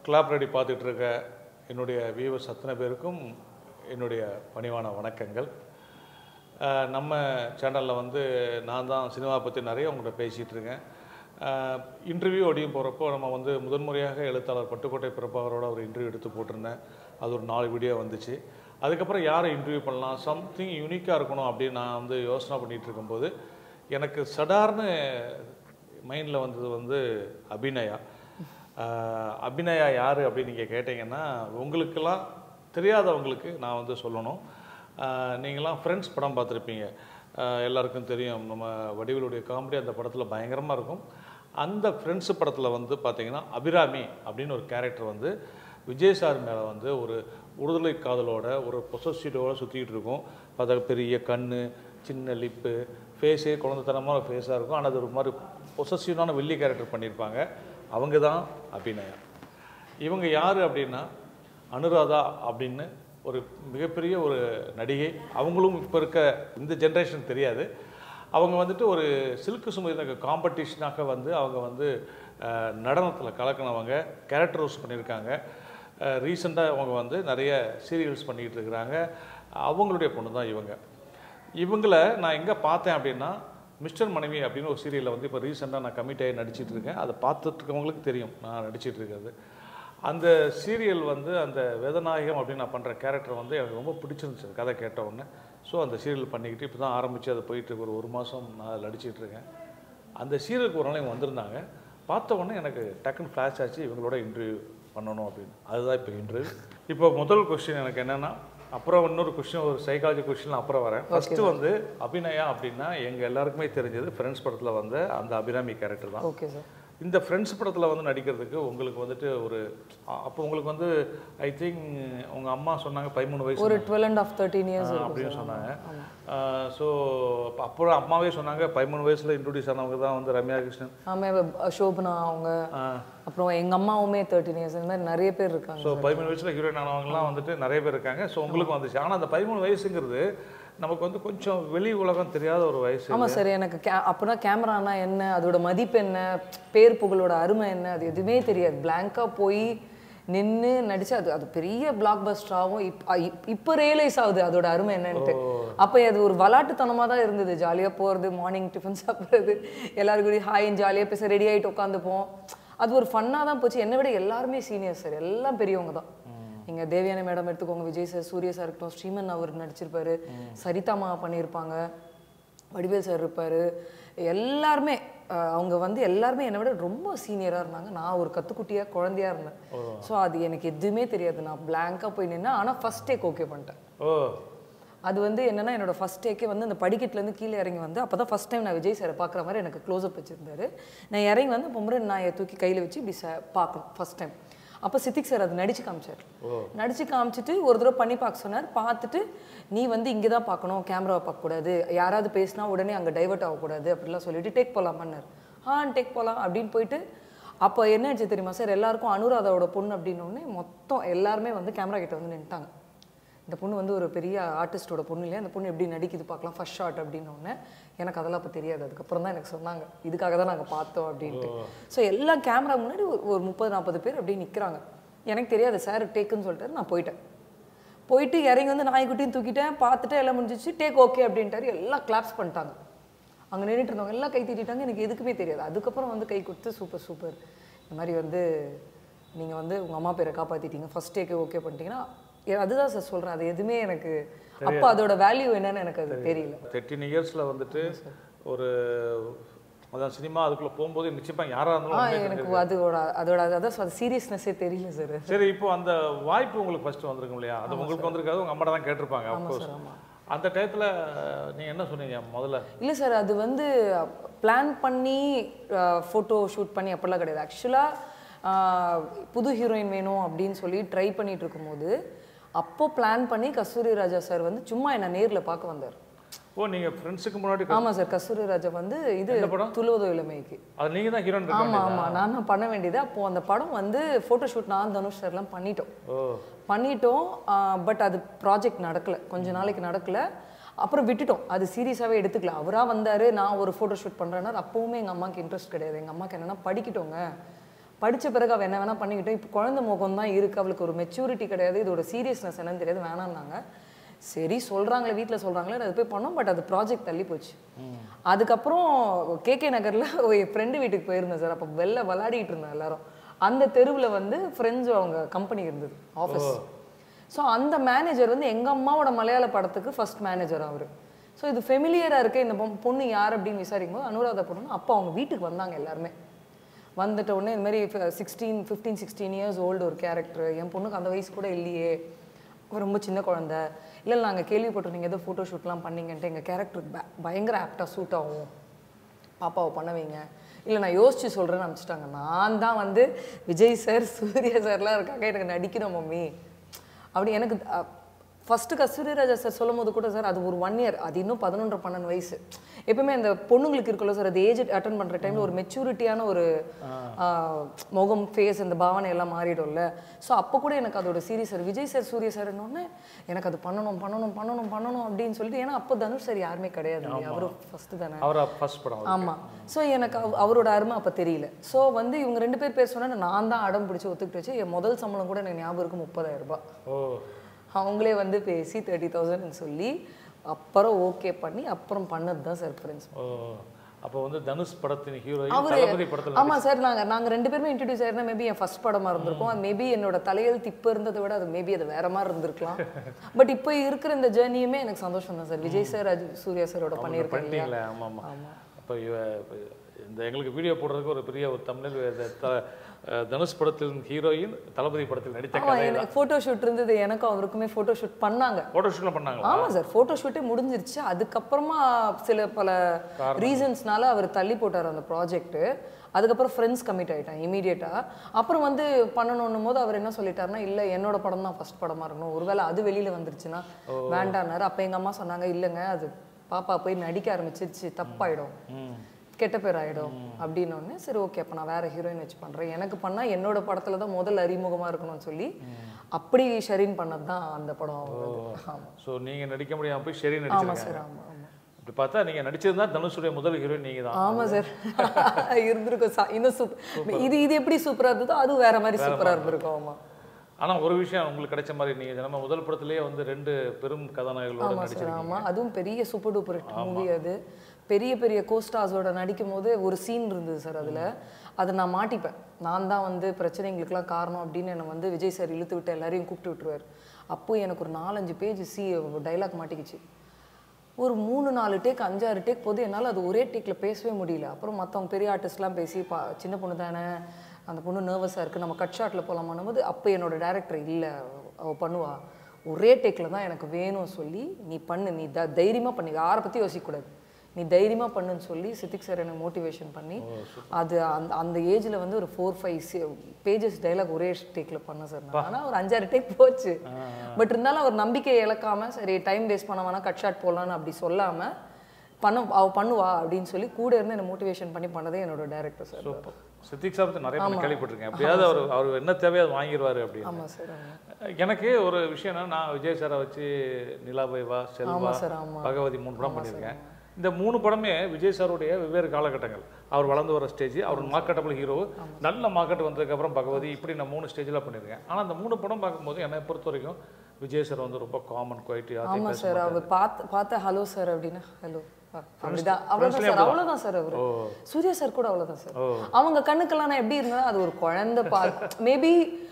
Clap ready பார்த்துட்டு இருக்க என்னுடைய வியூவர்ஸ் அத்தனை பேருக்கும் என்னுடைய பணிவான வணக்கங்கள் அஹ், நம்ம சேனலில் வந்து நான் தான் சினிமா பற்றி நிறைய உங்கள்கிட்ட பேசிகிட்டு இருக்கேன் இன்டர்வியூ அப்படியும் போகிறப்போ நம்ம வந்து முதன்முறையாக எழுத்தாளர் பட்டுக்கோட்டை பிரபாகரோட ஒரு இன்டர்வியூ எடுத்து போட்டிருந்தேன் அது ஒரு நாலு வீடியோ வந்துச்சு அதுக்கப்புறம் யாரை இன்டர்வியூ பண்ணலாம் சம்திங் யூனிக்காக இருக்கணும் அப்படின்னு நான் வந்து யோசனை பண்ணிகிட்டு இருக்கும்போது எனக்கு சடார்னு மைண்டில் வந்தது வந்து அபிநயா ஆஹ் அபிநயா யார் அப்படின்னு நீங்கள் கேட்டிங்கன்னா உங்களுக்கெல்லாம் தெரியாதவங்களுக்கு நான் வந்து சொல்லணும் ஆஹ் நீங்களாம் ஃப்ரெண்ட்ஸ் படம் பார்த்துருப்பீங்க ஆஹ் எல்லாருக்கும் தெரியும் நம்ம வடிவேலுடைய காமெடி அந்த படத்தில் பயங்கரமாக இருக்கும் அந்த ஃப்ரெண்ட்ஸ் படத்தில் வந்து பார்த்தீங்கன்னா அபிராமி அப்படின்னு ஒரு கேரக்டர் வந்து விஜய் சார் மேலே வந்து ஒரு உடுதலை காதலோட ஒரு பொசசிட்டோட சுற்றிக்கிட்டு இருக்கும் பார்த்தா பெரிய கண் சின்ன லிப்பு ஃபேஸே குழந்தைத்தனமான ஃபேஸாக இருக்கும் ஆனால் அது ஒரு மாதிரி பொசசிவான வெள்ளி கேரக்டர் பண்ணியிருப்பாங்க அவங்க தான் அபிநயா இவங்க யார் அப்படின்னா அனுராதா அப்படின்னு ஒரு மிகப்பெரிய ஒரு நடிகை அவங்களும் இப்போ இருக்க இந்த ஜென்ரேஷன் தெரியாது அவங்க வந்துட்டு ஒரு சில்க்கு சுமதி காம்படிஷனாக வந்து அவங்க வந்து நடனத்தில் கலக்கினவங்க கேரக்டர் ரோஸ் பண்ணியிருக்காங்க ரீசெண்டாக அவங்க வந்து நிறைய சீரியல்ஸ் பண்ணிக்கிட்டு இருக்கிறாங்க அவங்களுடைய பொண்ணு தான் இவங்க இவங்கள நான் எங்கே பார்த்தேன் அப்படின்னா மிஸ்டர் மனைவி அப்படின்னு ஒரு சீரியலில் வந்து இப்போ ரீசெண்டாக நான் கமிட் ஆகி நடிச்சிட்டு இருக்கேன் அதை பார்த்துட்டு இருக்கவங்களுக்கு தெரியும் நான் நடிச்சிட்டு இருக்கிறது அந்த சீரியல் வந்து அந்த வேதநாயகம் அப்படின்னு நான் பண்ணுற கேரக்டர் வந்து எனக்கு ரொம்ப பிடிச்சிருந்துச்சு அந்த கதை கேட்ட உடனே ஸோ அந்த சீரியல் பண்ணிக்கிட்டு இப்போ தான் ஆரம்பித்து அதை போயிட்டு இருக்கு. ஒரு ஒரு மாதம் நான் அதில் நடிச்சிட்டு இருக்கேன் அந்த சீரியலுக்கு ஒரு நாள் இவங்க வந்திருந்தாங்க பார்த்த உடனே எனக்கு டக்குன்னு ஃப்ளாஷ் ஆச்சு இவங்களோட இன்டர்வியூ பண்ணணும் அப்படின்னு அதுதான் இப்போ இன்டர்வியூ இப்போ முதல் கொஸ்டின் எனக்கு என்னென்னா அப்புறம் இன்னொரு கொஸ்டின் ஒரு சைக்காலஜி கொஸ்டின் அப்புறம் வரேன் ஃபஸ்ட்டு வந்து அபிநயா அப்படின்னா எங்கள் எல்லாருக்குமே தெரிஞ்சது ஃப்ரெண்ட்ஸ் படத்தில் வந்த அந்த அபிராமி கேரக்டர் தான் ஓகே சார் இந்த ஃப்ரெண்ட்ஸ் படத்தில் வந்து நடிக்கிறதுக்கு உங்களுக்கு வந்துட்டு ஒரு அ- அப்போ உங்களுக்கு வந்து ஐ திங்க் உங்கள் அம்மா சொன்னாங்க பதிமூணு வயசு ஒரு twelve and half thirteen years ஆ, அப்படின்னு சொன்னாங்க ஸோ அப்புறம் அம்மாவே சொன்னாங்க பதிமூணு வயசில் இன்ட்ரடியூஸ் ஆனவங்க தான் வந்து ரம்யா கிருஷ்ணன் ஆமாம் சோபனா அவங்க அப்புறம் எங்கள் அம்மாவுமே தேர்ட்டீன் இயர்ஸ் இந்த மாதிரி நிறைய பேர் இருக்காங்க ஸோ பதிமூணு வயசில் ஹீரோயின் ஆனவங்கலாம் வந்துட்டு நிறைய பேர் இருக்காங்க ஸோ உங்களுக்கு வந்துச்சு ஆனால் அந்த பதிமூணு வயசுங்கிறது நமக்கு வந்து கொஞ்சம் வெளி உலகம் தெரியாத ஒரு வயசு ஆமாம் சார் எனக்கு கே அப்போனா கேமரானா என்ன அதோட மதிப்பு என்ன பேர் புகழோட அருமை என்ன அது எதுவுமே தெரியாது பிளாங்காக போய் நின்று நடிச்சு அது அது பெரிய பிளாக் பஸ்டராகவும் இப் அ- இப்- இப்போ ரியலைஸ் ஆகுது அதோட அருமை என்னன்ட்டு அப்போ அது ஒரு விளாட்டுத்தனமாக தான் இருந்தது ஜாலியாக போகிறது மார்னிங் டிஃபன் சாப்பிட்றது எல்லாருக்கூடயும் ஹாயின் ஜாலியாக பேச ரெடி ஆகிட்டு உட்காந்துப்போம் அது ஒரு ஃபன்னாக தான் போச்சு என்னை விட எல்லாருமே சீனியர் சார் எல்லாம் பெரியவங்க தான் நீங்கள் தேவயானி மேடம் எடுத்துக்கோங்க விஜய் சார் சூர்யா சார் இருக்கட்டும் ஸ்ரீமன் அவர் நடிச்சிருப்பாரு சரிதாமா பண்ணியிருப்பாங்க வடிவேல் சார் இருப்பார் எல்லாருமே அஹ், அவங்க வந்து எல்லாருமே என்னை விட ரொம்ப சீனியராக இருந்தாங்க நான் ஒரு கத்துக்குட்டியாக குழந்தையா இருந்தேன் ஸோ அது எனக்கு எதுவுமே தெரியாது நான் பிளாங்காக போய் நின்னேன் ஆனால் ஃபர்ஸ்ட் டேக் ஓகே பண்ணிட்டேன் ஓ அது வந்து என்னன்னா என்னோட ஃபர்ஸ்ட் டேக்கே வந்து அந்த படிக்கட்டுலேருந்து கீழே இறங்கி வந்து அப்போ தான் ஃபஸ்ட் டைம் நான் விஜய் சாரை பார்க்குற மாதிரி எனக்கு க்ளோஸ்அப் வச்சிருந்தாரு நான் இறங்கி வந்து பொம்பரை நான் தூக்கி கையில் வச்சு இப்படி ச பார்க்கணும் ஃபர்ஸ்ட் டைம் அப்போ சித்திக் சார் அது நடிச்சு காமிச்சார் நடிச்சு காமிச்சிட்டு ஒரு தடவை பண்ணி பார்க்க சொன்னார் பார்த்துட்டு நீ வந்து இங்கே தான் பார்க்கணும் கேமராவை பார்க்கக்கூடாது யாராவது பேசினா உடனே அங்கே டைவர்ட் ஆகக்கூடாது அப்படிலாம் சொல்லிட்டு டேக் போகலாம் பண்ணார் ஆ டேக் போகலாம் அப்படின்னு போயிட்டு அப்போ என்ன ஆச்சு தெரியுமா சார் எல்லாருக்கும் அனுராதாவோட பொண்ணு அப்படின்னோடனே மொத்தம் எல்லாருமே வந்து கேமரா கிட்ட வந்து நின்ட்டாங்க இந்த பொண்ணு வந்து ஒரு பெரிய ஆர்டிஸ்டோட பொண்ணு இல்லையா அந்த பொண்ணு எப்படி நடிக்குது பார்க்கலாம் ஃபர்ஸ்ட் ஷாட் அப்படின்னோடனே எனக்கு அதெல்லாம் அப்போ தெரியாது அதுக்கப்புறம் தான் எனக்கு சொன்னாங்க இதுக்காக தான் நாங்கள் பார்த்தோம் அப்படின்ட்டு ஸோ எல்லா கேமரா முன்னாடி ஒரு ஒரு முப்பது நாற்பது பேர் அப்படியே நிற்கிறாங்க எனக்கு தெரியாது சார் டேக்குன்னு சொல்லிட்டாரு நான் போயிட்டேன் போயிட்டு இறங்கி வந்து நாய்க்குட்டியும் தூக்கிட்டேன் பார்த்துட்டு எல்லாம் முடிஞ்சிச்சு டேக் ஓகே அப்படின்ட்டாரு எல்லாம் கிளாப்ஸ் பண்ணிட்டாங்க அங்கே நின்றுட்டு இருந்தவங்க எல்லாம் கை தட்டிட்டாங்க எனக்கு எதுக்குமே தெரியாது அதுக்கப்புறம் வந்து கை கொடுத்து சூப்பர் சூப்பர் இந்த மாதிரி வந்து நீங்கள் வந்து உங்கள் அம்மா பேரை காப்பாற்றிட்டீங்க ஃபர்ஸ்ட் டேக்கே ஓகே பண்ணிட்டீங்கன்னா ஏ- அதுதான் சார் சொல்கிறேன் அது எதுவுமே எனக்கு அப்போ அதோட வேல்யூ என்னன்னு எனக்கு அது தெரியல தேர்ட்டின் இயர்ஸில் வந்துட்டு ஒரு அதான் சினிமா அதுக்குள்ளே போகும்போது நிச்சயமாக யாராக ஆ இருந்தாலும் உண்மையை எனக்கு அதோட அதோட அதான் சீரியஸ்னஸே தெரியல சார் சரி இப்போ அந்த வாய்ப்பு உங்களுக்கு ஃபர்ஸ்ட் வந்திருக்கும் இல்லையா அது உங்களுக்கு வந்திருக்காது உங்க அம்மா தான் கேட்டிருப்பாங்க அஃப்கோர்ஸ் அந்த டயத்துல நீங்க என்ன சொன்னீங்க முதல்ல இல்லை சார் அது வந்து பிளான் பண்ணி ஃபோட்டோ ஷூட் பண்ணி அப்படிலாம் கிடையாது ஆக்சுவலாக புது ஹீரோயின் வேணும் அப்படின்னு சொல்லி ட்ரை பண்ணிட்டு இருக்கும்போது அப்போ பிளான் பண்ணி கஸ்தூரி ராஜா சார் வந்து சும்மா என்னை நேரில் பார்க்க வந்தார் ஓ நீங்க ஃப்ரெண்ட்ஸுக்கு முன்னாடி ஆமாம் சார் கஸ்தூரி ராஜா வந்து இது துளுவதோ இளமைக்கு அது நீங்க தான் ஹீரோயின் ஆமா ஆமா நான் தான் பண்ண வேண்டியது அப்போ அந்த படம் வந்து ஃபோட்டோ ஷூட் நான் தனுஷ் சார்லாம் பண்ணிட்டோம் ஓ பண்ணிட்டோம் பட் அது ப்ராஜெக்ட் நடக்கல கொஞ்ச நாளைக்கு நடக்கல அப்புறம் விட்டுட்டோம் அது சீரியஸாகவே எடுத்துக்கல அவராக வந்தார் நான் ஒரு ஃபோட்டோ ஷூட் பண்ணுறேன்னா அப்போவுமே எங்கள் அம்மாவுக்கு இன்ட்ரெஸ்ட் கிடையாது எங்கள் அம்மாவுக்கு என்னென்னா படிக்கட்டோங்க படிச்ச பிறகு அவள் என்ன வேணா பண்ணிக்கிட்டோம் இப்போ குழந்தை முகம் தான் இருக்குது அவளுக்கு ஒரு மெச்சூரிட்டி கிடையாது இதோட சீரியஸ்னஸ் என்னன்னு தெரியாது வேணாம்னாங்க சரி சொல்கிறாங்களே வீட்டில் சொல்கிறாங்களே அது போய் பண்ணோம் பட் அது ப்ராஜெக்ட் தள்ளி போச்சு அதுக்கப்புறம் கேகே நகரில் ஒரு ஃப்ரெண்டு வீட்டுக்கு போயிருந்தேன் சார் அப்போ வெளில விளையாடிட்டு இருந்தேன் எல்லாரும் அந்த தெருவில் வந்து ஃப்ரெண்ட்ஸ் அவங்க கம்பெனி இருந்தது ஆஃபீஸ் ஸோ அந்த மேனேஜர் வந்து எங்கள் அம்மாவோட மலையாள படத்துக்கு ஃபர்ஸ்ட் மேனேஜர் அவர் ஸோ இது ஃபெமிலியராக இருக்க இந்த பொ- பொண்ணு யார் அப்படின்னு விசாரிக்கும் போது அனுராதா பொண்ணு அப்போ அவங்க வீட்டுக்கு வந்தாங்க எல்லாருமே வந்துட்ட உடனே இந்த மாதிரி sixteen fifteen sixteen years old ஒரு கேரக்டர் என் பொண்ணுக்கு அந்த வயசு கூட இல்லையே அவ ரொம்ப சின்ன குழந்தை இல்லை நாங்கள் கேள்விப்பட்டோம் நீங்கள் ஏதோ ஃபோட்டோ ஷூட்லாம் பண்ணீங்கன்ட்டு எங்கள் கேரக்டருக்கு பயங்கர ஆப்டாக சூட் ஆகும் பாப்பாவை பண்ண வைங்க இல்லை நான் யோசிச்சு சொல்கிறேன்னு அனுப்பிச்சிட்டாங்க நான் தான் வந்து விஜய் சார் சூர்யா சார்லாம் இருக்காங்க எனக்கு நடிக்கணும் மம்மி அப்படி எனக்கு ஃபஸ்ட்டு கஸ்தூரிராஜா சார் சொல்லும் போது கூட சார் அது ஒரு ஒன் இயர் அது இன்னும் பதினொன்றரை பன்னெண்டு வயசு எப்பவுமே அந்த பொண்ணுங்களுக்கு இருக்குல்ல சார் அது ஏஜ் அட்டன் பண்ணுற டைமில் ஒரு மெச்சூரிட்டியான ஒரு ஆ, முகம் ஃபேஸ் அந்த பாவனை எல்லாம் மாறிடும்ல ஸோ அப்போ கூட எனக்கு அதோட serious sir Vijay sir Surya sir என்னொன்னே எனக்கு அது பண்ணணும் பண்ணணும் பண்ணணும் பண்ணணும் அப்படின்னு சொல்லிட்டு ஏன்னா அப்போ தனுஷ் சார் யாருமே கிடையாது இல்லையா? அவரும் ஃபஸ்ட்டு தானே அவரா ஃபர்ஸ்ட் படம் அது. ஆமா ஸோ எனக்கு அவ- அவரோட அருமை அப்போ தெரியல ஸோ வந்து இவங்க ரெண்டு பேர் பேர் சொன்னா நான் தான் அடம் பிடிச்சி ஒத்துக்கிட்டு வச்சு என் முதல் சம்பளம் கூட எனக்கு ஞாபகம் இருக்கு முப்பதாயிரம் ரூபாய் ஓ அவங்களே வந்து பேசி தேர்ட்டி தௌசண்ட் சொல்லி அப்புறம் ஓகே பண்ணி அப்புறம் பண்ணது தான் சார் ஃப்ரெண்ட்ஸ் ஓ அப்போ வந்து தனுஷ் படத்தின் ஹீரோயின் அவரு தளபதி படத்தில் ஆமா சார் நாங்க நாங்க ரெண்டு பேருமே இன்ட்ரடியூஸ் ஆயிருந்தா மேபி என் ஃபர்ஸ்ட் படமா இருந்திருக்கும் அது மேபி என்னோட தலையெழுத்து இப்போ இருந்ததை விட அது மேபி அது வேற மாதிரி இருந்திருக்கலாம் பட் இப்போ இருக்கிற இந்த ஜேர்னியுமே எனக்கு சந்தோஷம் தான் சார் விஜய் சார் அஜி சூர்யா சாரோட பண்ணியிருக்கேன் இல்லையா பண்ணிட்டீங்களே ஆமாம் ஆமாம் அப்போ இவ இந்த எங்களுக்கு வீடியோ போடுறதுக்கு ஒரு பெரிய ஒரு தமிழில் தனுஷ் படத்தின் ஹீரோயின் தளபதி படத்தில் நடித்த ஆமா கதை எனக்கு ஃபோட்டோ ஷூட் இருந்தது எனக்கும் அவருக்குமே ஃபோட்டோ ஷூட் பண்ணாங்க ஃபோட்டோ ஷூட்லாம் பண்ணாங்களா ஆமா சார் ஃபோட்டோ ஷூட்டே முடிஞ்சிருச்சு அதுக்கப்புறமா சில பல ரீசன்ஸ்னால அவர் தள்ளி போட்டார் அந்த ப்ராஜெக்ட் அதுக்கப்புறம் ஃப்ரெண்ட்ஸ் கமிட் ஆயிட்டான் இமீடியட்டா அப்புறம் வந்து பண்ணணும்னும் போது அவர் என்ன சொல்லிட்டாருன்னா இல்ல என்னோட படம் தான் ஃபர்ஸ்ட் படமா இருக்கணும் ஒருவேளை அது வெளியில வந்துருச்சுன்னா வேண்டான்னாரு அப்ப எங்க அம்மா சொன்னாங்க இல்லைங்க அது பாப்பா போய் நடிக்க ஆரம்பிச்சிருச்சு தப்பாயிடும் ம் கெட்ட பேர் ஆயிடும் அப்படின்னு உடனே சரி ஓகே அப்போ நான் வேற ஹீரோயின் வச்சு பண்றேன் எனக்கு பண்ணா என்னோட படத்துல தான் முதல் அறிமுகமா இருக்கணும்னு சொல்லி அப்படி ஷெரீன் பண்ணது தான் அந்த படம் அவரது. ஆமா ஸோ நீங்கள் நடிக்க முடியாமல் போய் சரி ஆமா நடிச்சிருக்காங்க சார் ஆமா ஆமா இப்படி பார்த்தா நீங்கள் நடிச்சது தான் தனுஷுடைய முதல் ஹீரோயின் நீங்கள் தான் ஆமா சார் இருந்திருக்கும் சா- இன்னும் சூப்பர் இது இது எப்படி சூப்பரா இருந்ததோ அது வேற மாதிரி சூப்பரா இருந்திருக்கும் ஆமா ஆனால் ஒரு விஷயம் உங்களுக்கு கிடைச்ச மாதிரி நீங்கள் நம்ம முதல் படத்திலேயே வந்து ரெண்டு பெரும் கதாநாயகர்களோட ஆமா சார் நடிச்சிருக்கீங்க ஆமா அதுவும் பெரிய சூப்பர் டூப்பர் மூவி அது பெரிய பெரிய கோஸ்டாஸோட நடிக்கும் போது ஒரு சீன் இருந்தது சார் அதுல அதை நான் மாட்டிப்பேன் நான் தான் வந்து பிரச்சனைங்களுக்குலாம் காரணம் அப்படின்னு என்னை வந்து விஜய் சார் இழுத்து விட்டு எல்லாரையும் கூப்பிட்டு விட்டுருவார் அப்போ எனக்கு ஒரு நாலஞ்சு பேஜ் சி டைலாக் மாட்டிக்கிச்சு ஒரு மூணு நாலு டேக் அஞ்சாறு டேக் போது என்னால் அது ஒரே டேக்கில் பேசவே முடியல அப்புறம் மற்றவங்க பெரிய ஆர்டிஸ்ட்லாம் பேசி பா சின்ன பொண்ணு தானே அந்த பொண்ணு நர்வஸாக இருக்குது நம்ம கட் ஷாட்டில் போகலாமான்னும் போது அப்போ என்னோட டேரக்டர் இல்லை அவள் பண்ணுவா ஒரே டேக்கில் தான் எனக்கு வேணும் சொல்லி நீ பண்ணு நீ த தைரியமாக பண்ணி யாரை பற்றி யோசிக்கக்கூடாது நீ தைரியமாக பண்ணுன்னு சொல்லி சித்திக் சார் எனக்கு மோட்டிவேஷன் பண்ணி அது அந்த அந்த ஏஜில் வந்து ஒரு ஃபோர் ஃபைவ் பேஜஸ் டைலாக் ஒரே டேக்கில் பண்ணேன் சார் நான் ஆனால் ஒரு அஞ்சாறு டேக் போச்சு பட் இருந்தாலும் அவர் நம்பிக்கையை இழக்காம சரி டைம் வேஸ்ட் பண்ண வேணாம் கட் ஷாட் போடலான்னு அப்படி சொல்லாம பண்ண அவ பண்ணுவா அப்படின்னு சொல்லி கூட இருந்து என்ன மோட்டிவேஷன் பண்ணி பண்ணதே என்னோட director sir super Siddique sir பத்தி நிறைய பேர் கேள்விப்பட்டிருக்கேன் எப்படியாவது அவர் அவர் என்ன தேவையோ அதை வாங்கிடுவாரு அப்படின்னு ஆமா சார் ஆமா எனக்கு ஒரு விஷயம் என்ன நான் விஜய் சாரை வச்சு நிலாபைவா செல்வா ஆமா சார் ஆமா பகவதி மூணு படம் பண்ணியிருக்கேன் இந்த மூணு படமே விஜய் சாருடைய வெவ்வேறு காலகட்டங்கள் அவர் வளர்ந்து வர ஸ்டேஜ் அவர் மார்க்கெட்டபிள் ஹீரோ நல்ல மார்க்கெட் வந்ததுக்கப்புறம் பகவதி இப்படி நான் மூணு ஸ்டேஜில் பண்ணியிருக்கேன் ஆனால் அந்த மூணு படம் பார்க்கும்போது என்னை பொறுத்த வரைக்கும் விஜய் சார் வந்து ரொம்ப காமன் குவைட்டு ஆமா சார் அவர் பார்த்து பார்த்த ஹலோ சார் அப்படின்னா ஹலோ அப்படிதான் அவ்வளோதான் சார் அவ்வளோதான் சார் அவரு சூர்யா சார் கூட அவ்வளோதான் சார் அவங்க கண்ணுக்கெல்லாம் நான் எப்படி இருந்தேன்னா அது ஒரு குழந்தை பார்க்க மேபி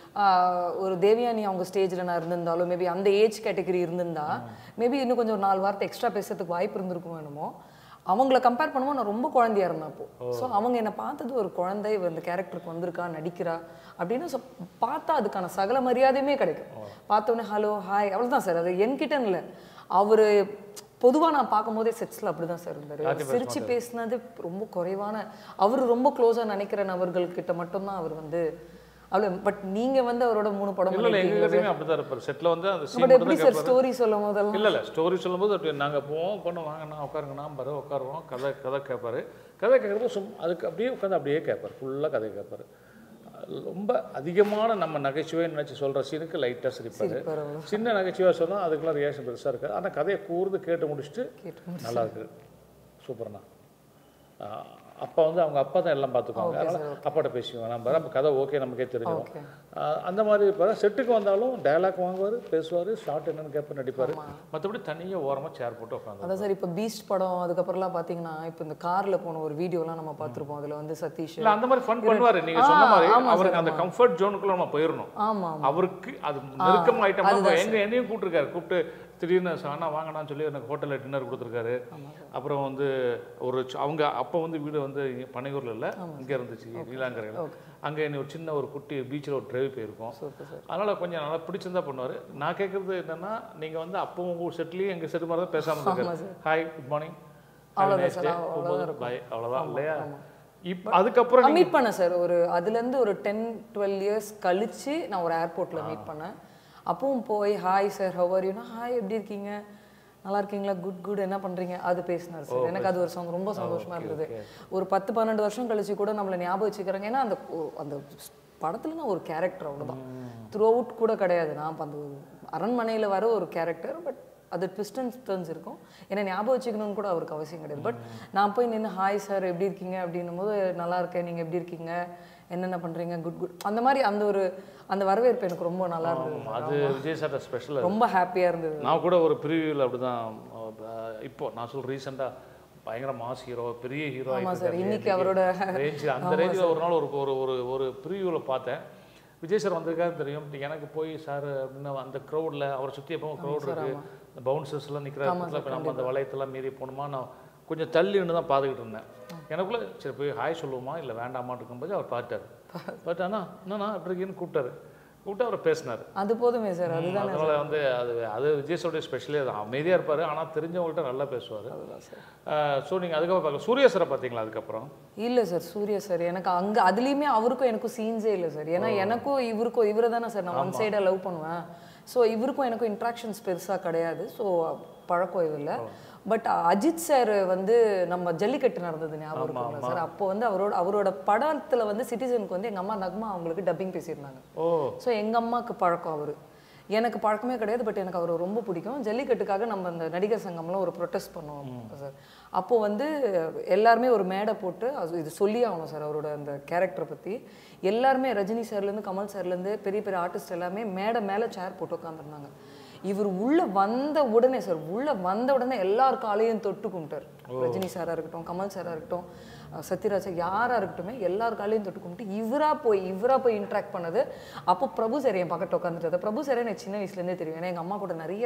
ஒரு தேவயானி அவங்க ஸ்டேஜில் நான் இருந்திருந்தாலும் மேபி அந்த ஏஜ் கேட்டகரி இருந்திருந்தா மேபி இன்னும் கொஞ்சம் ஒரு நாலு வார்த்தை எக்ஸ்ட்ரா பேசுறதுக்கு வாய்ப்பு இருந்திருக்கும் என்னமோ அவங்கள கம்பேர் பண்ணும்போது நான் ரொம்ப குழந்தையா இருந்தேன் அப்போ ஸோ அவங்க என்னை பார்த்தது ஒரு குழந்தை இவ இந்த கேரக்டருக்கு வந்திருக்கா நடிக்கிறா அப்படின்னு so பார்த்தா அதுக்கான சகல மரியாதையுமே கிடைக்கும் பார்த்த உடனே ஹலோ ஹாய் அவ்வளவுதான் சார் அது என்கிட்ட இல்லை அவரு பொதுவா நான் பார்க்கும்போதே செட்ஸ்ல அப்படிதான் சார் இருந்தாரு சிரிச்சு பேசினது ரொம்ப குறைவான அவர் ரொம்ப க்ளோஸா நினைக்கிற நபர்கள் கிட்ட மட்டும்தான் அவர் வந்து அவ்வளோ பட் நீங்க வந்து அவரோட மூணு படம் இல்லை இல்லை பண்ணிருக்கீங்க எங்ககிட்டயுமே அப்படி தான் இருப்பார் செட்டில் வந்து அந்த பட் சீன் எப்படி சார் ஸ்டோரி சொல்லும் போதெல்லாம் இல்லை இல்லை ஸ்டோரி சொல்லும்போது அப்படி நாங்கள் போவோம் பண்ண வாங்கண்ணா உட்காருங்கண்ணா பாரு உட்காருவோம் கதை கதை கேட்பாரு கதை கேட்குறது சும் அதுக்கு அப்படியே உட்காந்து அப்படியே கேட்பார் ஃபுல்லாக கதை கேட்பாரு ரொம்ப அதிகமான நம்ம நகைச்சுவை நினச்சி சொல்கிற சீனுக்கு லைட்டாக சிரிப்பார் பரவாயில்ல சின்ன நகைச்சுவையாக சொன்னால் அதுக்கெல்லாம் ரியாக்ஷன் பெருசாக இருக்காது ஆனால் கதையை கூர்ந்து கேட்டு முடிச்சுட்டு கேட்டு நல்லா இருக்கு சூப்பர்ண்ணா ஆஹ் அப்பா வந்து அவங்க அப்பா தான் எல்லாம் பார்த்துக்குவாங்க அதனால் அப்பாட்ட பேசிக்குவாங்க நம்ம நம்ம கதை ஓகே நமக்கே தெரிஞ்சிடும் ஓகே ஆஹ் அந்த மாதிரி இருப்பார் செட்டுக்கு வந்தாலும் டயலாக் வாங்குவார் பேசுவார் ஷார்ட் என்னன்னு கேட்ப நடிப்பார் மற்றபடி தனியாக ஓரமாக சேர் போட்டு உட்காந்து அதான் சார் இப்போ பீஸ்ட் படம் அதுக்கப்புறம்லாம் பார்த்தீங்கன்னா இப்போ இந்த கார்ல போன ஒரு வீடியோலாம் நம்ம பார்த்துருப்போம் அதில் வந்து சதீஷ் இல்லை அந்த மாதிரி ஃபன் பண்ணுவார் நீங்கள் சொன்ன மாதிரி அவருக்கு அந்த கம்ஃபர்ட் ஜோனுக்குள்ள நம்ம போயிடணும் ஆமா அவருக்கு அது நெருக்கம் ஐட்டம் எங்க என்னையும் கூப்பிட்டுருக்காரு கூப்பிட்டு திடீர்னு அண்ணா வாங்கண்ணான்னு சொல்லி எனக்கு ஹோட்டலில் டின்னர் கொடுத்துருக்காரு அப்புறம் வந்து ஒரு ச- அவங்க அப்போ வந்து வீடு வந்து பனையூரில் இல்லை இங்கே இருந்துச்சு நீலாங்கரையில் அங்கே என்னை ஒரு சின்ன ஒரு குட்டி பீச்சில் ஒரு டிரைவ் போயிருக்கோம் சூப்பர் சார் அதனால் கொஞ்சம் நல்லா பிடிச்சிருந்தா பண்ணுவார் நான் கேட்குறது என்னன்னா நீங்கள் வந்து அப்போ உங்கள் செட்லேயும் எங்கள் செட்டு மாதிரி தான் பேசாமல் இருக்காரு ஹாய் குட் மார்னிங் அவ்வளவுதான் பாய் அவ்வளோதான் இல்லையா இப்போ அதுக்கப்புறம் மீட் பண்ணேன் சார் ஒரு அதுலேருந்து ஒரு டென் டுவெல் இயர்ஸ் கழிச்சு நான் ஒரு ஏர்போர்ட்டில் மீட் பண்ணேன் அப்பவும் போய் ஹாய் சார் ஹவர் யூனா ஹாய் எப்படி இருக்கீங்க நல்லா இருக்கீங்களா குட் குட் என்ன பண்றீங்க அது பேசினார் சார் எனக்கு அது ஒரு சந்தோஷம் ரொம்ப சந்தோஷமா இருந்தது ஒரு பத்து பன்னெண்டு வருஷம் கழிச்சு கூட நம்மளை ஞாபகம் வச்சுக்கிறாங்க ஏன்னா அந்த ஒ- அந்த படத்துல நான் ஒரு கேரக்டர் அவ்வளோதான் த்ரூ அவுட் கூட கிடையாது நான் அப்ப அந்த ஒரு அரண்மனையில வர ஒரு கேரக்டர் பட் அது ட்விஸ்ட் அண்ட் டர்ன்ஸ் இருக்கும் என்னை ஞாபகம் வச்சுக்கணும்னு கூட அவருக்கு அவசியம் கிடையாது பட் நான் போய் நின்று ஹாய் சார் எப்படி இருக்கீங்க அப்படின்னும் போது நல்லா இருக்கேன் நீங்கள் எப்படி இருக்கீங்க என்னென்ன பண்ணுறீங்க குட் குட் அந்த மாதிரி அந்த ஒரு அந்த வரவேற்பு எனக்கு ரொம்ப நல்லா இருந்தது அது விஜய் சார்ட்ட ஸ்பெஷல் ரொம்ப ஹாப்பியாக இருந்தது நான் கூட ஒரு ப்ரிவியூவில் அப்படி தான் இப்போ நான் சொல்ற ரீசெண்டாக பயங்கர மாஸ் ஹீரோ பெரிய ஹீரோ ஆமா சார் இன்னைக்கு அவரோட ரேஞ்சு அந்த ரேஞ்சில் ஒரு நாள் ஒரு ஒரு ஒரு ஒரு ப்ரிவியூவில் பார்த்தேன் விஜய் சார் வந்திருக்காரு தெரியும் எனக்கு போய் சார் அப்படின்னு அந்த க்ரௌடில் அவரை சுற்றி எப்பவும் க்ரௌட் இருக்கு இந்த பவுன்சர்ஸ்லாம் நிற்கிற இடத்துல இப்போ நம்ம அந்த வளையத்தெல்லாம் மீறி போகணுமா நான் கொஞ்சம் தள்ளி நின்று தான் பார்த்துக்கிட்டு இருந்தேன் எனக்குள்ள சரி போய் ஹாய் சொல்லுவோமா இல்லை வேண்டாமான்னு இருக்கும்போது அவர் பார்த்தாரு பார்த்தானா என்னண்ணா எப்படி இருக்கீன்னு கூப்பிட்டாரு கூப்பிட்டு அவர் பேசினார் அது போதுமே சார் அதுதான் அதனால வந்து அது அது விஜய் சாருடைய ஸ்பெஷலே அது அமைதியாக இருப்பார் ஆனால் தெரிஞ்சவங்கள்ட்ட நல்லா பேசுவார் ஸோ நீங்கள் அதுக்கப்புறம் பார்க்க சூர்யா சாரை பார்த்தீங்களா அதுக்கப்புறம் இல்லை சார் சூர்யா சார் எனக்கு அங்கே அதுலேயுமே அவருக்கும் எனக்கும் சீன்ஸே இல்லை சார் ஏன்னா எனக்கும் இவருக்கும் இவரை தானே சார் நான் ஒன் சைடாக லவ் பண்ணுவேன் ஸோ இவருக்கும் எனக்கும் இன்ட்ராக்ஷன்ஸ் பெருசாக கிடையாது ஸோ பழக்கம் இது இல்லை பட் அஜித் சார் வந்து நம்ம ஜல்லிக்கட்டு நடந்தது ஞாபகம் இருக்குங்களா சார் அப்போ வந்து அவரோட அவரோட படத்தில் வந்து சிட்டிசனுக்கு வந்து எங்கள் அம்மா நக்மா அவங்களுக்கு டப்பிங் பேசியிருந்தாங்க ஓ ஸோ எங்கள் அம்மாவுக்கு பழக்கம் அவர் எனக்கு பழக்கமே கிடையாது பட் எனக்கு அவர் ரொம்ப பிடிக்கும் ஜல்லிக்கட்டுக்காக நம்ம அந்த நடிகர் சங்கம்லாம் ஒரு ப்ரொட்டஸ்ட் பண்ணுவோம் சார் அப்போ வந்து எல்லாருமே ஒரு மேடை போட்டு அது இது சொல்லி ஆகணும் சார் அவரோட அந்த கேரக்டரை பற்றி எல்லாருமே ரஜினி சார்லேருந்து கமல் சார்லேருந்து பெரிய பெரிய ஆர்டிஸ்ட் எல்லாமே மேடை மேலே சேர் போட்டு உட்காந்துருந்தாங்க இவர் உள்ள வந்த உடனே சார் உள்ள வந்த உடனே எல்லார் காலையும் தொட்டு கும்பிட்டார் ரஜினி சாரா இருக்கட்டும் கமல் சாரா இருக்கட்டும் அஹ் சத்யராஜா யாரா இருக்கட்டுமே எல்லார் காலையும் தொட்டு கும்பிட்டு இவரா போய் இவரா போய் இன்ட்ராக்ட் பண்ணது அப்போ பிரபு சார் என் பக்கத்து உட்காந்துட்டு பிரபு சார் எனக்கு சின்ன வயசுலேருந்தே தெரியும் ஏன்னா எங்கள் அம்மா கூட நிறைய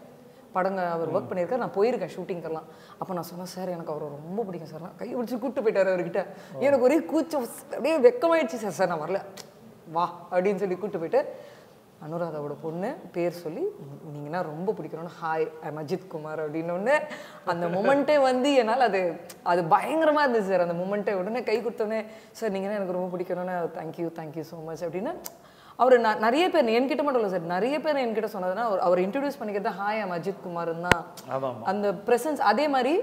படங்க அவர் ஒர்க் பண்ணியிருக்காரு நான் போயிருக்கேன் ஷூட்டிங்கெல்லாம் அப்போ நான் சொன்னேன் சார் எனக்கு அவரை ரொம்ப பிடிக்கும் சார் நான் கை பிடிச்சி கூப்பிட்டு போயிட்டார் அவர்கிட்ட எனக்கு ஒரே கூச்சம் அப்படியே வெக்கமாயிடுச்சு சார் சார் நான் வரல வா அப்படின்னு சொல்லி கூப்பிட்டு போயிட்டு அனுராதாவோட பொண்ணு பேர் சொல்லி நீங்கன்னா ரொம்ப பிடிக்கணும்னு ஹாய் ஐம் அஜித் குமார் அப்படின்னோடனே அந்த மொமெண்ட்டே வந்து என்னால் அது அது பயங்கரமாக இருந்துச்சு சார் அந்த மொமெண்ட்டே உடனே கை கொடுத்தோடனே சார் நீங்கன்னா எனக்கு ரொம்ப பிடிக்கணும்னு தேங்க்யூ தேங்க்யூ ஸோ மச் அப்படின்னு அவர் நான் நிறைய பேர் என்கிட்ட மட்டும் இல்லை சார் நிறைய பேர் என்கிட்ட சொன்னதுன்னா அவர் அவர் இன்ட்ரடியூஸ் பண்ணிக்கிறது ஹாய் ஐம் அஜித் குமார்னு தான் ஆமாம் அந்த ப்ரெசன்ஸ் அதே மாதிரி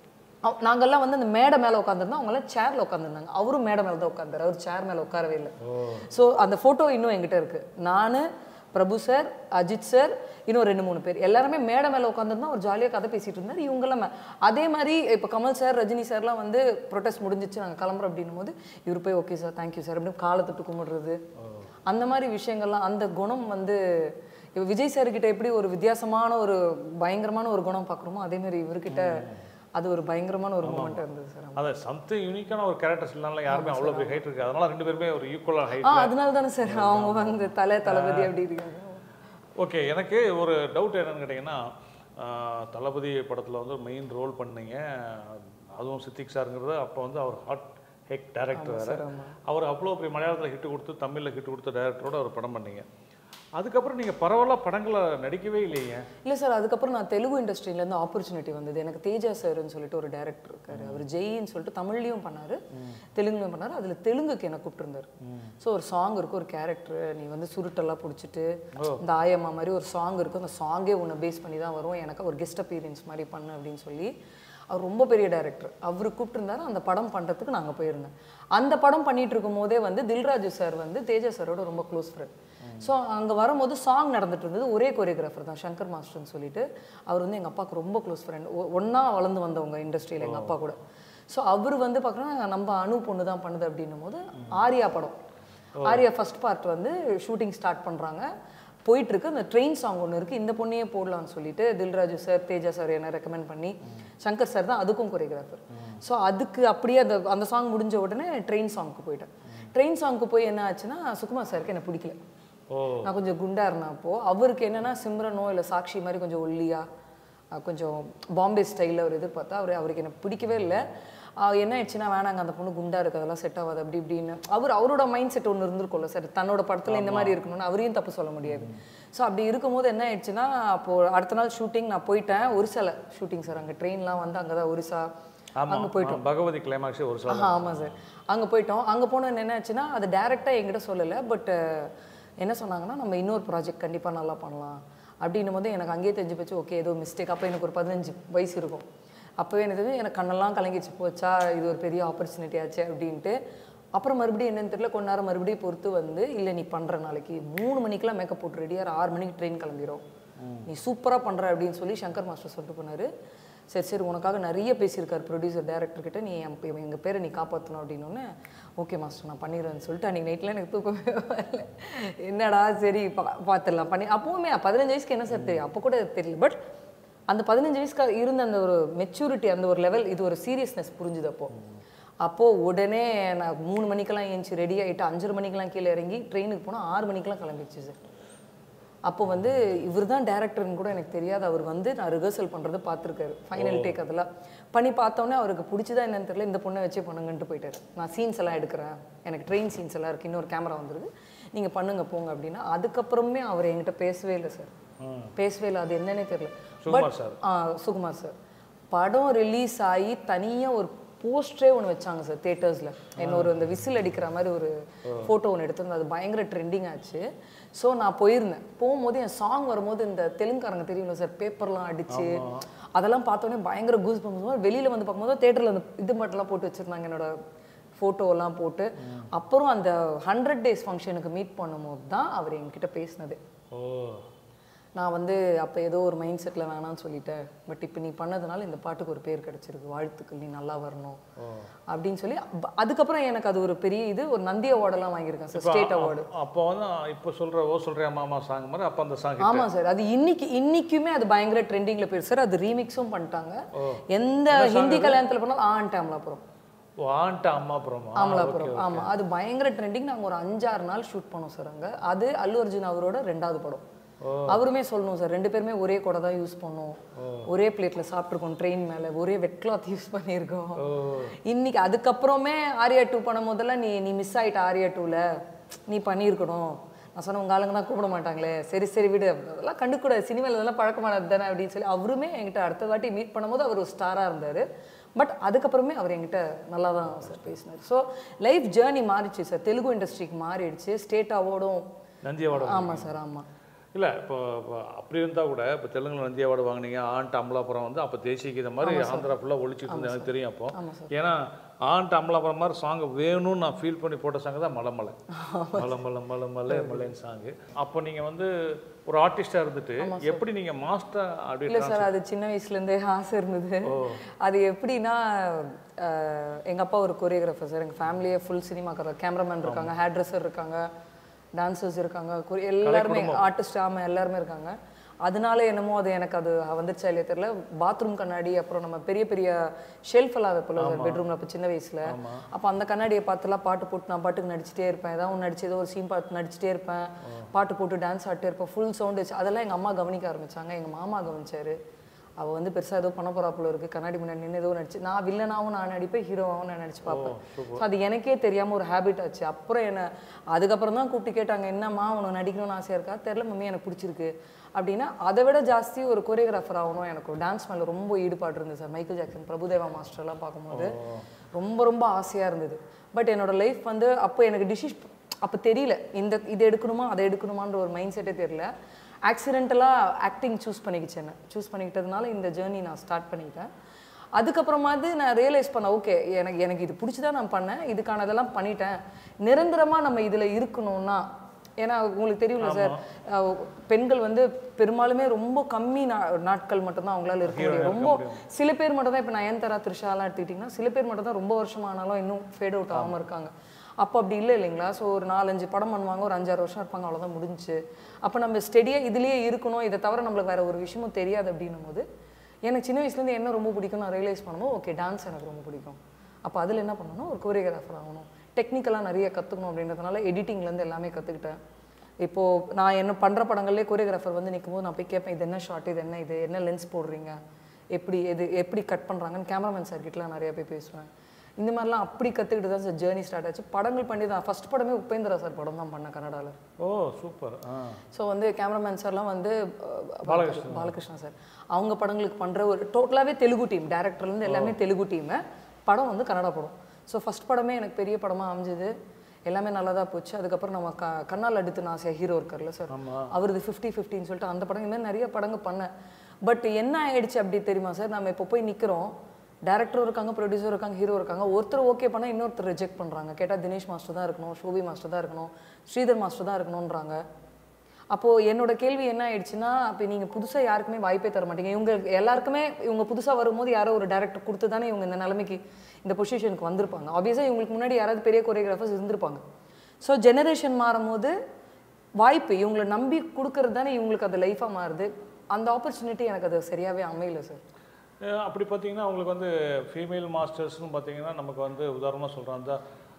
அவ- நாங்கெல்லாம் வந்து அந்த மேடை மேலே உட்காந்துருந்தோம் அவங்களாம் சேர்ல உட்காந்துருந்தாங்க அவரும் மேடை மேலே தான் உட்காந்தாரு அவர் சேர் மேலே உட்காரவே இல்லை ஸோ அந்த ஃபோட்டோ இன்னும் என்கிட்ட இருக்கு நான் பிரபு சார் அஜித் சார் இன்னும் ரெண்டு மூணு பேர் எல்லாருமே மேடை மேலே உட்காந்துருந்தா ஒரு ஜாலியாக கதை பேசிட்டு இருந்தார் இவங்கெல்லாம் மே- அதே மாதிரி இப்போ கமல் சார் ரஜினி சார்லாம் வந்து ப்ரொட்டஸ்ட் முடிஞ்சிச்சு நாங்கள் கிளம்புறோம் அப்படின்னும் போது இவர் போய் ஓகே சார் தேங்க்யூ சார் அப்படின்னு காலை தொட்டு கும்பிடுறது அந்த மாதிரி விஷயங்கள்லாம் அந்த குணம் வந்து இப்போ விஜய் சார் கிட்ட எப்படி ஒரு வித்தியாசமான ஒரு பயங்கரமான ஒரு குணம் பார்க்குறோமோ அதே மாதிரி இவர்கிட்ட அது ஒரு பயங்கரமான ஒரு மூமெண்ட் இருந்தது சார் அதை சம்திங் யூனிக்கான ஒரு கேரக்டர்ஸ் இல்லைனால யாருமே அவ்வளோ பெரிய ஹைட் இருக்கு அதனால ரெண்டு பேருமே ஒரு ஈக்குவலான ஆ ஹைட் அதனால தானே சார் அவங்க வந்து தலை தளபதி அப்படி இருக்காங்க ஓகே எனக்கு ஒரு டவுட் என்னன்னு கேட்டிங்கன்னா ஆஹ், தளபதி படத்தில் வந்து மெயின் ரோல் பண்ணீங்க அதுவும் சித்திக் சாருங்கிறது அப்போ வந்து அவர் ஹாட் ஹெக் டேரக்டர் வேறு அவர் அவ்வளோ பெரிய மலையாளத்தில் ஹிட் கொடுத்து தமிழில் ஹிட் கொடுத்த டேரக்டரோட ஒரு படம் பண்ணீங்க அதுக்கப்புறம் நீங்கள் பரவாயில்ல படங்களை நடிக்கவே இல்லைங்க இல்லை சார் அதுக்கப்புறம் நான் தெலுங்கு இண்டஸ்ட்ரியிலேருந்து ஆப்பர்ச்சுனிட்டி வந்தது எனக்கு தேஜா சார்னு சொல்லிட்டு ஒரு டேரக்டர் இருக்காரு அவர் ஜெயின்னு சொல்லிட்டு தமிழ்லையும் பண்ணாரு தெலுங்குலையும் பண்ணாரு அதில் தெலுங்குக்கு என்ன கூப்பிட்டுருந்தாரு ஸோ ஒரு சாங் இருக்கும் ஒரு கேரக்டர் நீ வந்து சுருட்டெல்லாம் பிடிச்சிட்டு இந்த ஆயம்மா மாதிரி ஒரு சாங் இருக்கும் அந்த சாங்கே உன்னை பேஸ் பண்ணி தான் வரும் எனக்கு ஒரு கெஸ்ட் அப்பீரியன்ஸ் மாதிரி பண்ணு அப்படின்னு சொல்லி அவர் ரொம்ப பெரிய டைரக்டர் அவர் கூப்பிட்டுருந்தாரு அந்த படம் பண்ணுறதுக்கு நாங்கள் போயிருந்தேன் அந்த படம் பண்ணிட்டு இருக்கும் போதே வந்து தில்ராஜு சார் வந்து தேஜா சாரோட ரொம்ப க்ளோஸ் ஃப்ரெண்ட் ஸோ அங்கே வரும்போது சாங் நடந்துட்டு இருந்தது ஒரே கொரியோகிராஃபர் தான் சங்கர் மாஸ்டர்னு சொல்லிட்டு அவர் வந்து எங்கள் அப்பாவுக்கு ரொம்ப க்ளோஸ் ஃப்ரெண்ட் ஒன்றா வளர்ந்து வந்தவங்க இண்டஸ்ட்ரியில் எங்கள் அப்பா கூட ஸோ அவர் வந்து பார்க்குறோன்னா நம்ம அணு பொண்ணு தான் பண்ணுது அப்படின்னும் போது ஆர்யா படம் ஆர்யா ஃபர்ஸ்ட் பார்ட் வந்து ஷூட்டிங் ஸ்டார்ட் பண்ணுறாங்க போயிட்டு இருக்கு அந்த ட்ரெயின் சாங் ஒன்று இருக்குது இந்த பொண்ணையே போடலாம்னு சொல்லிட்டு தில்ராஜு சார் தேஜா சார் என்ன ரெக்கமெண்ட் பண்ணி சங்கர் சார் தான் அதுக்கும் கொரியோகிராஃபர் ஸோ அதுக்கு அப்படியே அந்த அந்த சாங் முடிஞ்ச உடனே ட்ரெயின் சாங்க்கு போயிட்டேன் ட்ரெயின் சாங்க்கு போய் என்ன ஆச்சுன்னா சுகுமார் சாருக்கு எனக்கு பிடிக்கல ஓ நான் கொஞ்சம் குண்டா இருந்தேன் அப்போ அவருக்கு என்னன்னா சிம்ரனோ இல்லை சாக்ஷி மாதிரி கொஞ்சம் ஒல்லியா அஹ் கொஞ்சம் பாம்பே ஸ்டைலில் ஒரு எதிர்பார்த்தா அவர் அவருக்கு எனக்கு பிடிக்கவே இல்லை அஹ் என்ன ஆயிடுச்சுன்னா வேணாங்க அந்த பொண்ணு குண்டா இருக்கு அதெல்லாம் செட் ஆகாது அப்படி இப்படின்னு அவர் அவரோட மைண்ட் செட் ஒன்று இருந்திருக்கும்ல சார் தன்னோட படத்தில் இந்த மாதிரி இருக்கணும்னு அவரையும் தப்பு சொல்ல முடியாது ஸோ அப்படி இருக்கும்போது என்ன ஆயிடுச்சுன்னா அப்போ அடுத்த நாள் ஷூட்டிங் நான் போயிட்டேன் ஒரிசால ஷூட்டிங் சார் அங்கே ட்ரெயின்லாம் வந்து அங்கே தான் ஒரிசா ஆமா அங்கே போயிட்டோம் ஆ, பகவதி கிளைமாக்ஸே ஒரு சொல்ல ஆஹா ஆமாம் சார் அங்கே போயிட்டோம் அங்கே போனது என்ன ஆச்சுன்னா அது டேரெக்டாக என்கிட்ட சொல்லலை பட் என்ன சொன்னாங்கன்னா நம்ம இன்னொரு ப்ராஜெக்ட் கண்டிப்பாக நல்லா பண்ணலாம் அப்படின்னும் போது எனக்கு அங்கேயே தெரிஞ்சு போச்சு ஓகே ஏதோ மிஸ்டேக் அப்போ எனக்கு ஒரு பதினஞ்சு வயசு இருக்கும் அப்போவே எனக்கு தெரிஞ்சு எனக்கு கண்ணெல்லாம் கலங்கிச்சு போச்சா இது ஒரு பெரிய ஆப்பர்ச்சுனிட்டி ஆச்சு அப்படின்ட்டு அப்புறம் மறுபடியும் என்னன்னு தெரியல கொஞ்ச நேரம் மறுபடியும் பொறுத்து வந்து இல்லை நீ பண்ணுற நாளைக்கு மூணு மணிக்கெலாம் மேக்கப் போட்டு ரெடியாக ஆறு மணிக்கு ட்ரெயின் கிளம்பிடும் நீ சூப்பராக பண்ணுற அப்படின்னு சொல்லி சங்கர் மாஸ்டர் சொல்லிட்டு போனாரு சரி சரி உனக்காக நிறைய பேசியிருக்காரு ப்ரொடியூசர் டேரக்டர் கிட்ட நீ என் பே- எங்க பேரை நீ காப்பாற்றணும் அப்படின்னோடனே ஓகே மாஸ்டர் நான் பண்ணிடுறேன்னு சொல்லிட்டு அன்றைக்கி நைட்டில் எனக்கு தூக்கமே வரல என்னடா சரி பா பார்த்துடலாம் பண்ணி அப்போவுமே பதினஞ்சு வயசுக்கு என்ன சார் தெரியும் அப்போ கூட தெரியல பட் அந்த பதினஞ்சு வயசுக்கு இருந்த அந்த ஒரு மெச்சூரிட்டி அந்த ஒரு லெவல் இது ஒரு சீரியஸ்னஸ் புரிஞ்சுது அப்போ அப்போது உடனே நான் மூணு மணிக்கெல்லாம் ஏஞ்சி ரெடி ஆகிட்டு அஞ்சரை மணிக்கெல்லாம் கீழே இறங்கி ட்ரெயினுக்கு போனால் ஆறு மணிக்கெல்லாம் கிளம்பிடுச்சு சார் அப்போ வந்து இவர் தான் டேரக்டர்னு கூட எனக்கு தெரியாது அவர் வந்து நான் ரிஹர்சல் பண்ணுறது பார்த்துருக்காரு ஃபைனல் டேக் அதெல்லாம் பண்ணி பார்த்தோன்னே அவருக்கு பிடிச்சதா என்னன்னு தெரியல இந்த பொண்ணை வச்சே பண்ணுங்கன்ட்டு போயிட்டாரு நான் சீன்ஸ் எல்லாம் எடுக்கிறேன் எனக்கு ட்ரெயின் சீன்ஸ் எல்லாம் இருக்குது இன்னொரு கேமரா வந்துருது நீங்கள் பண்ணுங்க போங்க அப்படின்னா அதுக்கப்புறமே அவர் என்கிட்ட பேசவே இல்லை சார் பேசவே இல்லை அது என்னன்னே தெரியல சுகுமார் சார் ஆ சுகுமார் சார் படம் ரிலீஸ் ஆகி தனியாக ஒரு போஸ்டரே ஒன்று வச்சாங்க சார் தேட்டர்ஸில் என்ன ஒரு இந்த விசில் அடிக்கிற மாதிரி ஒரு ஃபோட்டோ ஒன்று எடுத்திருந்தேன் அது பயங்கர ட்ரெண்டிங் ஆச்சு ஸோ நான் போயிருந்தேன் போகும்போது என் சாங் வரும்போது இந்த தெலுங்குக்காரங்க தெரியும்ல சார் பேப்பர்லாம் அடிச்சு அதெல்லாம் பார்த்தோன்னே பயங்கர கூஸ் பண்ணும்போது வெளியில் வந்து பார்க்கும்போது தேட்டரில் அந்த இது மட்டும்லாம் போட்டு வச்சுருந்தாங்க என்னோட ஃபோட்டோலாம் போட்டு அப்புறம் அந்த ஹண்ட்ரட் டேஸ் ஃபங்க்ஷனுக்கு மீட் பண்ணும்போது தான் அவர் என்கிட்ட பேசினது ஓ நான் வந்து அப்போ ஏதோ ஒரு மைண்ட் செட்டில் வேணாம்னு சொல்லிட்டேன் பட் இப்போ நீ பண்ணதுனால இந்த பாட்டுக்கு ஒரு பேர் கிடைச்சிருக்கு வாழ்த்துக்கள் நீ நல்லா வரணும் அப்படின்னு சொல்லி அப்ப- அதுக்கப்புறம் எனக்கு அது ஒரு பெரிய இது ஒரு நந்தி அவார்டெல்லாம் வாங்கியிருக்கேன் சார் ஸ்டேட் அவார்டு அப்போ வந்து இப்போ சொல்ற ஓ சொல்றியா மாமா சாங் மாதிரி அப்போ அந்த சாங் ஆமாம் சார் அது இன்னைக்கு இன்னைக்குமே அது பயங்கர ட்ரெண்டிங்கில் போயிருக்கு சார் அது ரீமிக்ஸும் பண்ணிட்டாங்க எந்த ஹிந்தி கல்யாணத்தில் பண்ணாலும் ஆன்ட்டு அமலாபுரம் ஓ ஆண்ட அம்மாபுரமா அமலாபுரம் ஆமாம் அது பயங்கர ட்ரெண்டிங் நாங்கள் ஒரு அஞ்சாறு நாள் ஷூட் பண்ணோம் சார் அங்கே அது அல்லு அர்ஜுன் அவரோட ரெண்டாவது படம் அவருமே சொல்லணும் சார் ரெண்டு பேருமே ஒரே கொடை தான் யூஸ் பண்ணோம் ஒரே பிளேட்ல சாப்பிட்ருக்கோம் ட்ரெயின் மேலே ஒரே வெட் கிளாத் யூஸ் பண்ணியிருக்கோம் இன்னைக்கு அதுக்கப்புறமே ஆரியா டூ பண்ணும் போதெல்லாம் நீ நீ மிஸ் ஆயிட்ட ஆரியா டூவில் நீ பண்ணியிருக்கணும் நான் சொன்ன உங்க ஆளுங்க தான் கூப்பிட மாட்டாங்களே சரி சரி விடு அதெல்லாம் கண்டுக்கூடாது சினிமாவில் இதெல்லாம் பழக்கமானது தானே அப்படின்னு சொல்லி அவருமே என்கிட்ட அடுத்த வாட்டி மீட் பண்ணும்போது அவர் ஒரு ஸ்டாராக இருந்தார் பட் அதுக்கப்புறமே அவர் என்கிட்ட நல்லா தான் சார் பேசினார் ஸோ லைஃப் ஜேர்னி மாறிச்சு சார் தெலுங்கு இண்டஸ்ட்ரிக்கு மாறிடுச்சு ஸ்டேட் அவார்டும் நந்தி அவார்டு ஆமாம் சார் ஆமாம் இல்லை இப்போ இப்போ அப்படி இருந்தால் கூட இப்போ தெலுங்குல நந்தி அவார்டு வாங்குனீங்க ஆண்ட அமலாபுரம் வந்து அப்போ தேசிய கீதம் மாதிரி ஆந்திரா ஃபுல்லாக ஒழிச்சிட்டு இருந்தது எனக்கு தெரியும் அப்போ ஏன்னா ஆண்ட அமலாபுரம் மாதிரி சாங் வேணும்னு நான் ஃபீல் பண்ணி போட்ட சாங் தான் மலை மலை மலை மலை மலை மலை மலைன்னு சாங்கு அப்போ நீங்கள் வந்து ஒரு ஆர்டிஸ்டாக இருந்துட்டு எப்படி நீங்கள் மாஸ்டர் அப்படி இல்லை சார் அது சின்ன வயசுலேருந்தே ஆசை இருந்தது அது எப்படின்னா அஹ், எங்க அப்பா ஒரு கொரியோகிராஃபர் சார் எங்கள் ஃபேமிலியே ஃபுல் சினிமாக்காரர் கேமராமேன் இருக்காங்க ஹேர் ட்ரெஸ்ஸர் இருக்காங்க டான்சர்ஸ் இருக்காங்க கொரி- எல்லாருமே ஆர்டிஸ்ட் ஆமாம் எல்லாருமே இருக்காங்க அதனால என்னமோ அது எனக்கு அது வந்துருச்சா இல்லையா தெரியல பாத்ரூம் கண்ணாடி அப்புறம் நம்ம பெரிய பெரிய ஷெல்ஃப் எல்லாம் வைப்போம்ல சார் பெட்ரூம்ல அப்போ சின்ன வயசுல அப்போ அந்த கண்ணாடியை பார்த்துலாம் பாட்டு போட்டு நான் பாட்டுக்கு நடிச்சிட்டே இருப்பேன் ஏதாவது ஒன்று நடிச்சு ஏதோ ஒரு சீன் பார்த்து நடிச்சிட்டே இருப்பேன் பாட்டு போட்டு டான்ஸ் ஆடிட்டே இருப்பேன் ஃபுல் சவுண்ட் வச்சு அதெல்லாம் எங்கள் அம்மா கவனிக்க ஆரம்பிச்சாங்க எங்கள் மாமா கவனிச்சாரு அவள் வந்து பெருசாக ஏதோ பண்ண போறாப்புல இருக்கு கண்ணாடி முன்னாடி நின்று ஏதோ நடிச்சு நான் வில்லனாவும் நான் நடிப்பேன் ஹீரோவாகவும் நான் நடிச்சு பார்ப்பேன் ஸோ அது எனக்கே தெரியாமல் ஒரு ஹேபிட் ஆச்சு அப்புறம் என்ன அதுக்கப்புறம் தான் கூப்பிட்டு கேட்டாங்க என்னம்மா உனக்கு நடிக்கணும்னு ஆசையாக இருக்கா தெரில மம்மி எனக்கு பிடிச்சிருக்கு அப்படின்னா அதை விட ஜாஸ்தி ஒரு கொரியோகிராஃபர் ஆகணும் எனக்கு ஒரு டான்ஸ் மேலே ரொம்ப ஈடுபாடு இருந்தது சார் மைக்கேல் ஜாக்சன் பிரபுதேவா மாஸ்டர்லாம் பார்க்கும்போது ரொம்ப ரொம்ப ஆசையாக இருந்தது பட் என்னோட லைஃப் வந்து அப்போ எனக்கு டிசிஷ் அப்போ தெரியல இந்த இது எடுக்கணுமா அதை எடுக்கணுமான்ற ஒரு மைண்ட் செட்டே தெரியல ஆக்சிடென்டலாக ஆக்டிங் சூஸ் பண்ணிக்கிச்சேன் என்ன சூஸ் பண்ணிக்கிட்டதுனால இந்த ஜேர்னி நான் ஸ்டார்ட் பண்ணிக்கிட்டேன் அதுக்கப்புறமாவது நான் ரியலைஸ் பண்ணேன் ஓகே எனக்கு எனக்கு இது பிடிச்சி தான் நான் பண்ணேன் இதுக்கானதெல்லாம் பண்ணிட்டேன் நிரந்தரமாக நம்ம இதில் இருக்கணும்னா ஏன்னா உங்களுக்கு தெரியும்ல சார் அஹ், பெண்கள் வந்து பெரும்பாலுமே ரொம்ப கம்மி நா நாட்கள் மட்டும்தான் அவங்களால இருக்க முடியும் ரொம்ப சில பேர் மட்டும் தான் இப்போ நயன்தாரா த்ரிஷாலாம் எடுத்துக்கிட்டிங்கன்னா சில பேர் மட்டும் தான் ரொம்ப வருஷம் ஆனாலும் இன்னும் ஃபேட் அவுட் ஆகாமல் இருக்காங்க அப்போ அப்படி இல்லை இல்லைங்களா ஸோ ஒரு நாலஞ்சு படம் பண்ணுவாங்க ஒரு அஞ்சாறு வருஷம் இருப்பாங்க அவ்வளோதான் முடிஞ்சுச்சு அப்போ நம்ம ஸ்டெடியாக இதுலேயே இருக்கணும் இதை தவிர நம்மளுக்கு வேற ஒரு விஷயமும் தெரியாது அப்படின்னும் போது எனக்கு சின்ன வயசுலேருந்து என்ன ரொம்ப பிடிக்கும் நான் ரியலைஸ் பண்ணும்போது ஓகே டான்ஸ் எனக்கு ரொம்ப பிடிக்கும் அப்போ அதில் என்ன பண்ணணும் ஒரு கோரியோகிராஃபர் ஆகணும் டெக்னிக்கலாக நிறைய கற்றுக்கணும் அப்படின்றதுனால எடிட்டிங்லேருந்து எல்லாமே கற்றுக்கிட்டேன் இப்போது நான் என்ன பண்ணுற படங்கள்லேயே கோரியோகிராஃபர் வந்து நிற்கும்போது நான் போய் கேட்பேன் இது என்ன ஷாட் இது என்ன இது என்ன லென்ஸ் போடுறீங்க எப்படி இது எப்படி கட் பண்ணுறாங்கன்னு கேமராமேன் சார் கிட்டலாம் நிறைய போய் பேசுவேன் இந்த மாதிரிலாம் அப்படி கற்றுக்கிட்டு தான் சார் ஜேர்னி ஸ்டார்ட் ஆச்சு படங்கள் பண்ணி தான் ஃபஸ்ட் படமே உபேந்திரா சார் படம் தான் பண்ணேன் கன்னடாவில் ஓ சூப்பர் ஆ ஸோ வந்து கேமராமேன் சார்லாம் வந்து அஹ், பாலகிருஷ்ணன் பாலகிருஷ்ணா சார் அவங்க படங்களுக்கு பண்ணுற ஒரு டோட்டலாகவே தெலுங்கு டீம் டேரக்டர்லேருந்து எல்லாமே தெலுங்கு டீமு படம் வந்து கன்னடா படம் ஸோ ஃபஸ்ட் படமே எனக்கு பெரிய படமாக அமைஞ்சது எல்லாமே நல்லா தான் போச்சு அதுக்கப்புறம் நம்ம க கண்ணால் அடுத்து நான் ஹீரோ இருக்கார்ல சார் அவரது ஃபிஃப்டி ஃபிஃப்டின்னு சொல்லிட்டு அந்த படம் இந்த மாதிரி நிறைய படங்கள் பண்ணேன் பட் என்ன ஆயிடுச்சு அப்படி தெரியுமா சார் நம்ம இப்போ போய் நிற்கிறோம் டேரக்டரும் இருக்காங்க ப்ரொடியூசர் இருக்காங்க ஹீரோ இருக்காங்க ஒருத்தர் ஓகே பண்ணால் இன்னொருத்தர் ரிஜெக்ட் பண்ணுறாங்க கேட்டால் தினேஷ் மாஸ்டர் தான் இருக்கணும் ஷோபி மாஸ்டர் தான் இருக்கணும் ஸ்ரீதர் மாஸ்டர் தான் இருக்கணுன்றாங்க அப்போது என்னோட கேள்வி என்ன ஆயிடுச்சுன்னா அப்போ நீங்கள் புதுசாக யாருக்குமே வாய்ப்பே தர மாட்டீங்க இவங்க எல்லாருக்குமே இவங்க புதுசாக வரும்போது யாரோ ஒரு டேரக்டர் கொடுத்து தானே இவங்க இந்த நிலைமைக்கு இந்த பொசிஷனுக்கு வந்திருப்பாங்க ஆப்வியஸாக இவங்களுக்கு முன்னாடி யாராவது பெரிய கொரியோகிராஃபர்ஸ் இருந்திருப்பாங்க ஸோ ஜெனரேஷன் மாறும்போது வாய்ப்பு இவங்களை நம்பி கொடுக்கறது தானே இவங்களுக்கு அது லைஃபாக மாறுது அந்த ஆப்பர்ச்சுனிட்டி எனக்கு அது சரியாகவே அமையல சார் அஹ் அப்படி பார்த்தீங்கன்னா உங்களுக்கு வந்து ஃபீமேல் மாஸ்டர்ஸ்னு பார்த்தீங்கன்னா நமக்கு வந்து உதாரணமாக சொல்கிறாங்க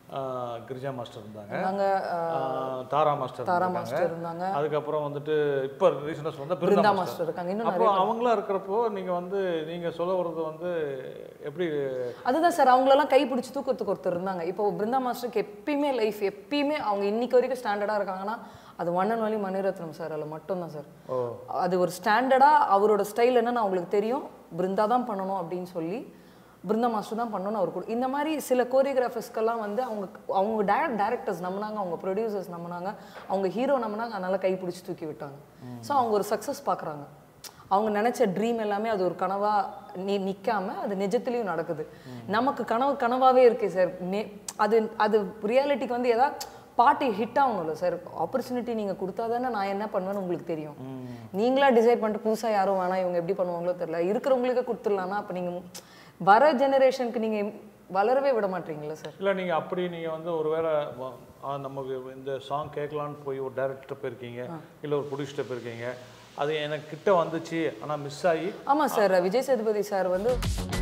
கிரிஜா மாஸ்டர் இருந்தாங்க நாங்கள் ஆஹ் தாரா மாஸ்டர் தாரா இருந்தாங்க. மாஸ்டர் இருந்தாங்க அதுக்கப்புறம் வந்துட்டு இப்போ ரீசெண்டாக சொன்ன பிருந்தா பிருந்தா மாஸ்டர் மாஸ்டர் இருக்காங்க இன்னும் அப்போ அவங்களா இருக்கிறப்போ நீங்கள் வந்து நீங்கள் சொல்ல வர்றது வந்து எப்படி அதுதான் சார் அவங்களெல்லாம் கை பிடிச்சி தூக்கத்துக்கு ஒருத்தர் இருந்தாங்க இப்போ பிருந்தா மாஸ்டருக்கு எப்பயுமே லைஃப் எப்பயுமே அவங்க இன்னைக்கு வரைக்கும் ஸ்டாண்டர்டாக இருக்காங்கன்னா அது ஒன்னன் வழி மணிரத்னம் சார் அதில் மட்டும்தான் சார் ஓ அது ஒரு ஸ்டாண்டர்டாக அவரோட ஸ்டைல் என்னன்னு அவங்களுக்கு தெரியும் பிருந்தா தான் பண்ணணும் அப்படின்னு சொல்லி பிருந்தா மாஸ்டர் தான் பண்ணணும்னு அவர் கொடு இந்த மாதிரி சில கோரியோகிராஃபர்ஸ்க்கெல்லாம் வந்து அவங்க அவங்க டே டேரக்டர்ஸ் நம்பினாங்க அவங்க ப்ரொடியூசர்ஸ் நம்பினாங்க அவங்க ஹீரோ நம்பினாங்க அதனால கை பிடிச்சி தூக்கி விட்டாங்க ஸோ அவங்க ஒரு சக்ஸஸ் பார்க்குறாங்க அவங்க நினைச்ச ட்ரீம் எல்லாமே அது ஒரு கனவா நீ நிக்காம அது நிஜத்துலயும் நடக்குது நமக்கு கனவு கனவாவே இருக்கு சார் நே அது அது ரியாலிட்டிக்கு வந்து ஏதாவது பாட்டு ஹிட் ஆகணும்ல சார் ஆப்பர்ச்சுனிட்டி நீங்க கொடுத்தா தானே நான் என்ன பண்ணுவேன்னு உங்களுக்கு தெரியும் நீங்களா டிசைட் பண்ணிட்டு புதுசா யாரும் வேணாம் இவங்க எப்படி பண்ணுவாங்களோ தெரியல இருக்கிறவங்களுக்கே கொடுத்துடலாம்னா அப்ப நீங்க வர ஜெனரேஷனுக்கு நீங்க வளரவே விட மாட்டீங்களா சார் இல்லை நீங்கள் அப்படி நீங்கள் வந்து ஒருவேளை வ- ஆ, நமக்கு இந்த சாங் கேட்கலான்னு போய் ஒரு டேரக்டர் போயிருக்கீங்க இல்லை ஒரு ப்ரொடியூசர் போயிருக்கீங்க அது எனக்கு கிட்ட வந்துச்சு ஆனால் மிஸ் ஆகி ஆமா சார் விஜய் சேதுபதி சார் வந்து